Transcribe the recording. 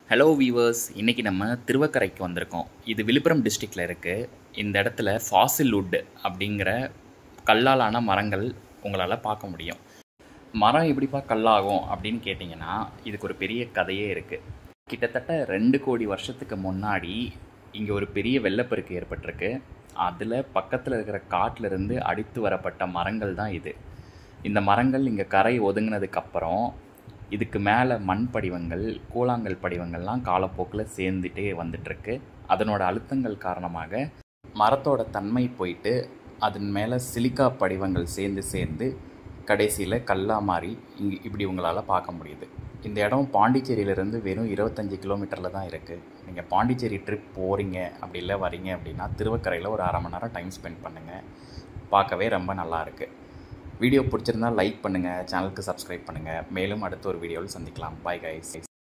hello viewers இன்றைக்கி நம்ம திருவக்கரைக்கு வந்திருக்கோம் இது விழுப்புரம் டிஸ்ட்ரிக்டில் இருக்குது இந்த இடத்துல ஃபாசில் வுட் அப்படிங்கிற கல்லாலான மரங்கள் உங்களால் பார்க்க முடியும் மரம் எப்படிப்பா கல்லாகும் அப்படின்னு கேட்டிங்கன்னா இதுக்கு ஒரு பெரிய கதையே இருக்குது கிட்டத்தட்ட ரெண்டு கோடி வருஷத்துக்கு முன்னாடி இங்கே ஒரு பெரிய வெள்ளப்பெருக்கு ஏற்பட்டிருக்கு அதில் பக்கத்தில் இருக்கிற காட்டிலிருந்து அடித்து வரப்பட்ட மரங்கள் தான் இது இந்த மரங்கள் இங்கே கரை ஒதுங்கினதுக்கப்புறம் இதுக்கு மேலே மண் படிவங்கள் கூழாங்கல் படிவங்கள்லாம் காலப்போக்கில் சேர்ந்துட்டே வந்துட்டுருக்கு அதனோட அழுத்தங்கள் காரணமாக மரத்தோட தன்மை போயிட்டு அதன் மேலே சிலிக்கா படிவங்கள் சேர்ந்து சேர்ந்து கடைசியில் கல்லா மாறி இங்கே இப்படி உங்களால் பார்க்க முடியுது இந்த இடம் பாண்டிச்சேரியிலேருந்து வெறும் இருபத்தஞ்சி கிலோமீட்டரில் தான் இருக்குது நீங்கள் பாண்டிச்சேரி ட்ரிப் போகிறீங்க அப்படி இல்லை வரீங்க அப்படின்னா திருவக்கரையில் ஒரு அரை மணி நேரம் டைம் ஸ்பெண்ட் பண்ணுங்கள் பார்க்கவே ரொம்ப நல்லா இருக்குது வீடியோ பிடிச்சிருந்தா லைக் பண்ணுங்கள் சேனலுக்கு சப்ஸ்கிரைப் பண்ணுங்கள் மேலும் அடுத்த ஒரு வீடியோவில் சந்திக்கலாம் பாய் கைஸ்